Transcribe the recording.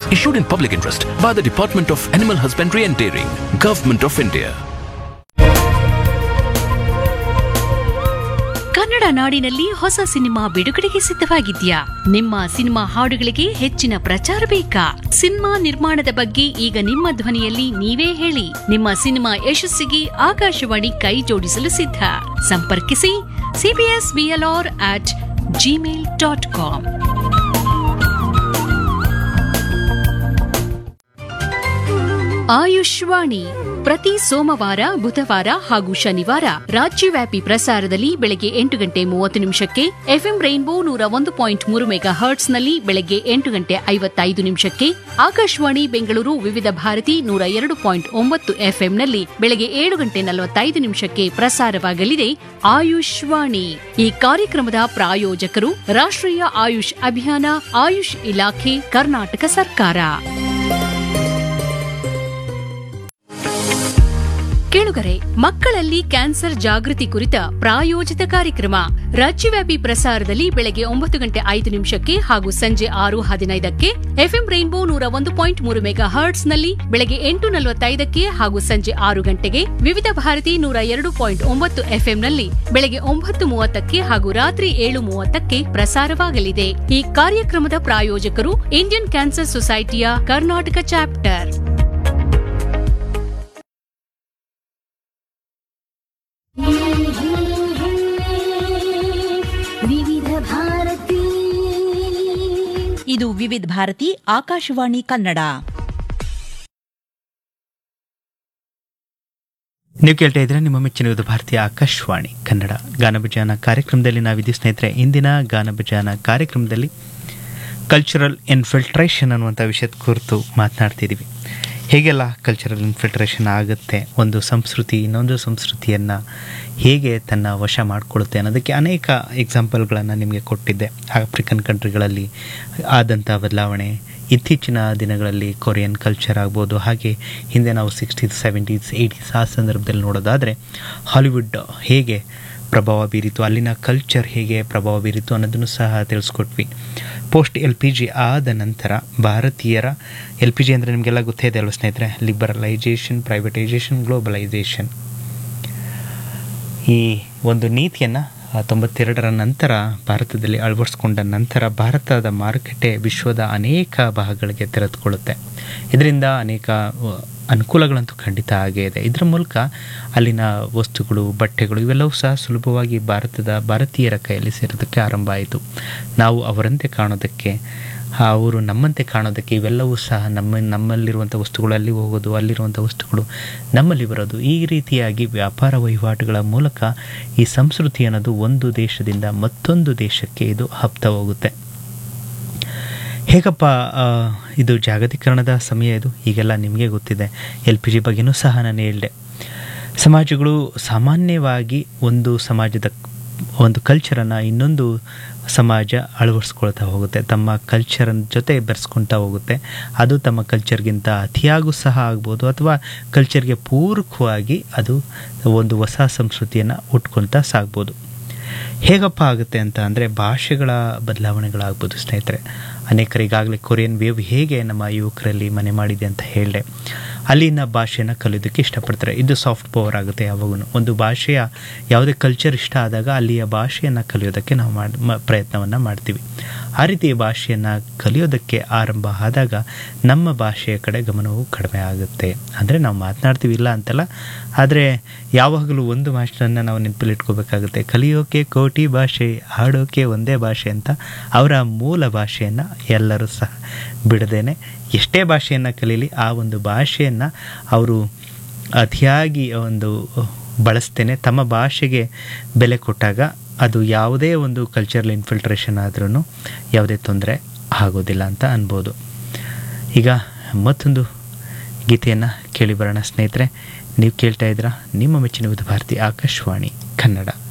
issued in public interest by the Department of Animal Husbandry and Dairying, Government of India. Kannada ನಾಡಿನಲ್ಲಿ ಹೊಸ cinema ಬಿಡುಗಡೆಗೆ ಸಿದ್ಧವಾಗಿದ್ಯಾ ನಿಮ್ಮ cinema ಹಾಡುಗಳಿಗೆ ಹೆಚ್ಚಿನ ಪ್ರಚಾರ ಬೇಕಾ ಸಿನಿಮಾ ನಿರ್ಮಾಣದ ಬಗ್ಗೆ ಈಗ ನಿಮ್ಮ ಧ್ವನಿಯಲ್ಲಿ ನೀವೇ ಹೇಳಿ ನಿಮ್ಮ ಸಿನಿಮಾ ಯಶಸ್ಸಿಗೆ ಆಕಾಶವಾಣಿ ಕೈ ಜೋಡಿಸಲು ಸಿದ್ಧ ಸಂಪರ್ಕಿಸಿ C B S B L R at Gmail dot com Ayushvani ಪ್ರತಿ ಸೋಮವಾರ ಬುಧವಾರ ಹಾಗೂ ಶನಿವಾರ ರಾಜ್ಯವ್ಯಾಪಿ ಪ್ರಸಾರದಲ್ಲಿ ಬೆಳಗ್ಗೆ ಎಂಟು ಗಂಟೆ ಮೂವತ್ತು ನಿಮಿಷಕ್ಕೆ ಎಫ್ಎಂ ರೈನ್ಬೋ ನೂರ ಒಂದು ಪಾಯಿಂಟ್ ಮೂರು ಮೆಗಾ ಹರ್ಟ್ಸ್ನಲ್ಲಿ ಬೆಳಗ್ಗೆ ಎಂಟು ಗಂಟೆ ಐವತ್ತೈದು ನಿಮಿಷಕ್ಕೆ ಆಕಾಶವಾಣಿ ಬೆಂಗಳೂರು ವಿವಿಧ ಭಾರತಿ ನೂರ ಎರಡು ಪಾಯಿಂಟ್ ಒಂಬತ್ತು ಎಫ್ಎಂನಲ್ಲಿ ಬೆಳಗ್ಗೆ ಏಳು ಗಂಟೆ ನಲವತ್ತೈದು ನಿಮಿಷಕ್ಕೆ ಪ್ರಸಾರವಾಗಲಿದೆ ಆಯುಷ್ವಾಣಿ ಈ ಕಾರ್ಯಕ್ರಮದ ಪ್ರಾಯೋಜಕರು ರಾಷ್ಟ್ರೀಯ ಆಯುಷ್ ಅಭಿಯಾನ ಆಯುಷ್ ಇಲಾಖೆ ಕರ್ನಾಟಕ ಸರ್ಕಾರ ಕೇಳುಗರೆ ಮಕ್ಕಳಲ್ಲಿ ಕ್ಯಾನ್ಸರ್ ಜಾಗೃತಿ ಕುರಿತ ಪ್ರಾಯೋಜಿತ ಕಾರ್ಯಕ್ರಮ ರಾಜ್ಯವ್ಯಾಪಿ ಪ್ರಸಾರದಲ್ಲಿ ಬೆಳಗ್ಗೆ ಒಂಬತ್ತು ಗಂಟೆ ಐದು ನಿಮಿಷಕ್ಕೆ ಹಾಗೂ ಸಂಜೆ ಆರು ಹದಿನೈದಕ್ಕೆ ಎಫ್ಎಂ ರೈನ್ಬೋ ನೂರ ಒಂದು ಪಾಯಿಂಟ್ ಮೂರು ಮೆಗಾ ಹರ್ಟ್ಸ್ನಲ್ಲಿ ಬೆಳಗ್ಗೆ ಎಂಟು ನಲವತ್ತೈದಕ್ಕೆ ಹಾಗೂ ಸಂಜೆ ಆರು ಗಂಟೆಗೆ ವಿವಿಧ ಭಾರತಿ ನೂರ ಎರಡು ಪಾಯಿಂಟ್ ಒಂಬತ್ತು ಎಫ್ಎಂನಲ್ಲಿ ಬೆಳಗ್ಗೆ ಒಂಬತ್ತು ಮೂವತ್ತಕ್ಕೆ ಹಾಗೂ ರಾತ್ರಿ ಏಳು ಮೂವತ್ತಕ್ಕೆ ಪ್ರಸಾರವಾಗಲಿದೆ ಈ ಕಾರ್ಯಕ್ರಮದ ಪ್ರಾಯೋಜಕರು ಇಂಡಿಯನ್ ಕ್ಯಾನ್ಸರ್ ಸೊಸೈಟಿಯ ಕರ್ನಾಟಕ ಚಾಪ್ಟರ್ ವಿವಿಧ ಭಾರತಿ ಇದು ವಿವಿಧ ಭಾರತಿ ಆಕಾಶವಾಣಿ ಕನ್ನಡ ನೀವು ಕೇಳ್ತಾ ಇದ್ರೆ ನಿಮ್ಮ ಮೆಚ್ಚಿನ ವಿವಿಧ ಭಾರತೀಯ ಆಕಾಶವಾಣಿ ಕನ್ನಡ ಗಾನಭಜಾನ ಕಾರ್ಯಕ್ರಮದಲ್ಲಿ ನಾವಿದ್ದೀವಿ ಸ್ನೇಹಿತರೆ ಇಂದಿನ ಗಾನಭಜಾನ ಕಾರ್ಯಕ್ರಮದಲ್ಲಿ ಕಲ್ಚರಲ್ ಇನ್ಫಿಲ್ಟ್ರೇಷನ್ ಅನ್ನುವಂಥ ವಿಷಯದ ಕುರಿತು ಮಾತನಾಡ್ತಿದ್ದೀವಿ ಹೇಗೆಲ್ಲ ಕಲ್ಚರಲ್ ಇನ್ಫಿಲ್ಟ್ರೇಷನ್ ಆಗುತ್ತೆ ಒಂದು ಸಂಸ್ಕೃತಿ ಇನ್ನೊಂದು ಸಂಸ್ಕೃತಿಯನ್ನು ಹೇಗೆ ತನ್ನ ವಶ ಮಾಡಿಕೊಳ್ಳುತ್ತೆ ಅನ್ನೋದಕ್ಕೆ ಅನೇಕ ಎಕ್ಸಾಂಪಲ್ಗಳನ್ನು ನಿಮಗೆ ಕೊಟ್ಟಿದ್ದೆ ಆಫ್ರಿಕನ್ ಕಂಟ್ರಿಗಳಲ್ಲಿ ಆದಂಥ ಬದಲಾವಣೆ ಇತ್ತೀಚಿನ ದಿನಗಳಲ್ಲಿ ಕೊರಿಯನ್ ಕಲ್ಚರ್ ಆಗ್ಬೋದು ಹಾಗೆ ಹಿಂದೆ ನಾವು ಸಿಕ್ಸ್ಟೀಸ್ ಸೆವೆಂಟೀಸ್ ಏಯ್ಟೀಸ್ ಆ ಸಂದರ್ಭದಲ್ಲಿ ನೋಡೋದಾದರೆ ಹಾಲಿವುಡ್ ಹೇಗೆ ಪ್ರಭಾವ ಬೀರಿತು ಅಲ್ಲಿನ ಕಲ್ಚರ್ ಹೇಗೆ ಪ್ರಭಾವ ಬೀರಿತು ಅನ್ನೋದನ್ನು ಸಹ ತಿಳಿಸ್ಕೊಟ್ವಿ ಪೋಸ್ಟ್ ಎಲ್ ಪಿ ಜಿ ಆದ ನಂತರ ಭಾರತೀಯರ ಎಲ್ ಪಿ ಜಿ ಅಂದರೆ ನಿಮಗೆಲ್ಲ ಗೊತ್ತೇ ಇದೆ ಅಲ್ವ ಸ್ನೇಹಿತರೆ ಲಿಬರಲೈಜೇಷನ್ ಪ್ರೈವೇಟೈಸೇಷನ್ ಗ್ಲೋಬಲೈಸೇಷನ್ ಈ ಒಂದು ನೀತಿಯನ್ನು ತೊಂಬತ್ತೆರಡರ ನಂತರ ಭಾರತದಲ್ಲಿ ಅಳವಡಿಸ್ಕೊಂಡ ನಂತರ ಭಾರತದ ಮಾರುಕಟ್ಟೆ ವಿಶ್ವದ ಅನೇಕ ಭಾಗಗಳಿಗೆ ತೆರೆದುಕೊಳ್ಳುತ್ತೆ ಇದರಿಂದ ಅನೇಕ ಅ, ಅನುಕೂಲಗಳಂತೂ ಖಂಡಿತ ಆಗೇ ಇದೆ ಇದರ ಮೂಲಕ ಅಲ್ಲಿನ ವಸ್ತುಗಳು ಬಟ್ಟೆಗಳು ಇವೆಲ್ಲವೂ ಸಹ ಸುಲಭವಾಗಿ ಭಾರತದ ಭಾರತೀಯರ ಕೈಯಲ್ಲಿ ಸೇರೋದಕ್ಕೆ ಆರಂಭ ಆಯಿತು ನಾವು ಅವರಂತೆ ಕಾಣೋದಕ್ಕೆ ಅವರು ನಮ್ಮಂತೆ ಕಾಣೋದಕ್ಕೆ ಇವೆಲ್ಲವೂ ಸಹ ನಮ್ಮ ನಮ್ಮಲ್ಲಿರುವಂಥ ವಸ್ತುಗಳು ಅಲ್ಲಿ ಹೋಗೋದು ಅಲ್ಲಿರುವಂಥ ವಸ್ತುಗಳು ನಮ್ಮಲ್ಲಿ ಬರೋದು ಈ ರೀತಿಯಾಗಿ ವ್ಯಾಪಾರ ವಹಿವಾಟುಗಳ ಮೂಲಕ ಈ ಸಂಸ್ಕೃತಿ ಅನ್ನೋದು ಒಂದು ದೇಶದಿಂದ ಮತ್ತೊಂದು ದೇಶಕ್ಕೆ ಇದು ಹಬ್ತಾ ಹೋಗುತ್ತೆ ಹೇಗಪ್ಪ ಆ, ಇದು ಜಾಗತೀಕರಣದ ಸಮಯ ಇದು ಈಗೆಲ್ಲ ನಿಮಗೆ ಗೊತ್ತಿದೆ ಎಲ್ ಪಿ ಜಿ ಬಗ್ಗೆನೂ ಸಹ ನಾನು ಹೇಳಿದೆ ಸಮಾಜಗಳು ಸಾಮಾನ್ಯವಾಗಿ ಒಂದು ಸಮಾಜದ ಒಂದು ಕಲ್ಚರನ್ನು ಇನ್ನೊಂದು ಸಮಾಜ ಅಳವಡಿಸ್ಕೊಳ್ತಾ ಹೋಗುತ್ತೆ ತಮ್ಮ ಕಲ್ಚರ್ ಜೊತೆ ಬೆರೆಸ್ಕೊಳ್ತಾ ಹೋಗುತ್ತೆ ಅದು ತಮ್ಮ ಕಲ್ಚರ್ಗಿಂತ ಅತಿಯಾಗೂ ಸಹ ಆಗ್ಬೋದು ಅಥವಾ ಕಲ್ಚರ್ಗೆ ಪೂರಕವಾಗಿ ಅದು ಒಂದು ಹೊಸ ಸಂಸ್ಕೃತಿಯನ್ನು ಉಟ್ಕೊಳ್ತಾ ಸಾಗ್ಬೋದು ಹೇಗಪ್ಪ ಆಗುತ್ತೆ ಅಂತ ಅಂದರೆ ಭಾಷೆಗಳ ಬದಲಾವಣೆಗಳಾಗ್ಬೋದು ಸ್ನೇಹಿತರೆ ಅನೇಕರು ಈಗಾಗಲೇ ಕೊರಿಯನ್ ವೇವ್ ಹೇಗೆ ನಮ್ಮ ಯುವಕರಲ್ಲಿ ಮನೆ ಮಾಡಿದೆ ಅಂತ ಹೇಳಿದೆ ಅಲ್ಲಿನ ಭಾಷೆಯನ್ನು ಕಲಿಯೋದಕ್ಕೆ ಇಷ್ಟಪಡ್ತಾರೆ ಇದು ಸಾಫ್ಟ್ ಪವರ್ ಆಗುತ್ತೆ ಯಾವಾಗೂ ಒಂದು ಭಾಷೆಯ ಯಾವುದೇ ಕಲ್ಚರ್ ಇಷ್ಟ ಆದಾಗ ಅಲ್ಲಿಯ ಭಾಷೆಯನ್ನು ಕಲಿಯೋದಕ್ಕೆ ನಾವು ಮಾಡಿ ಮ- ಪ್ರಯತ್ನವನ್ನು ಮಾಡ್ತೀವಿ ಆ ರೀತಿ ಭಾಷೆಯನ್ನು ಕಲಿಯೋದಕ್ಕೆ ಆರಂಭ ಆದಾಗ ನಮ್ಮ ಭಾಷೆಯ ಕಡೆ ಗಮನವು ಕಡಿಮೆ ಆಗುತ್ತೆ ಅಂದರೆ ನಾವು ಮಾತನಾಡ್ತೀವಿ ಇಲ್ಲ ಅಂತಲ್ಲ ಆದರೆ ಯಾವಾಗಲೂ ಒಂದು ಮಾಸ್ಟರನ್ನು ನಾವು ನೆನಪಲ್ಲಿ ಇಟ್ಕೋಬೇಕಾಗುತ್ತೆ ಕಲಿಯೋಕೆ ಕೋಟಿ ಭಾಷೆ ಹಾಡೋಕೆ ಒಂದೇ ಭಾಷೆ ಅಂತ ಅವರ ಮೂಲ ಭಾಷೆಯನ್ನು ಎಲ್ಲರೂ ಸಹ ಬಿಡದೇನೆ ಎಷ್ಟೇ ಭಾಷೆಯನ್ನು ಕಲೀಲಿ ಆ ಒಂದು ಭಾಷೆಯನ್ನು ಅವರು ಅತಿಯಾಗಿ ಒಂದು ಬಳಸ್ತೇನೆ ತಮ್ಮ ಭಾಷೆಗೆ ಬೆಲೆ ಕೊಟ್ಟಾಗ ಅದು ಯಾವುದೇ ಒಂದು ಕಲ್ಚರಲ್ ಇನ್ಫಿಲ್ಟ್ರೇಷನ್ ಆದ್ರೂ ಯಾವುದೇ ತೊಂದರೆ ಆಗೋದಿಲ್ಲ ಅಂತ ಅನ್ಬೋದು ಈಗ ಮತ್ತೊಂದು ಗೀತೆಯನ್ನು ಕೇಳಿ ಬರೋಣ ಸ್ನೇಹಿತರೆ ನೀವು ಕೇಳ್ತಾ ಇದ್ದೀರಾ ನಿಮ್ಮ ಮೆಚ್ಚಿನ ವಿಧ ಭಾರತಿ ಆಕಾಶವಾಣಿ ಕನ್ನಡ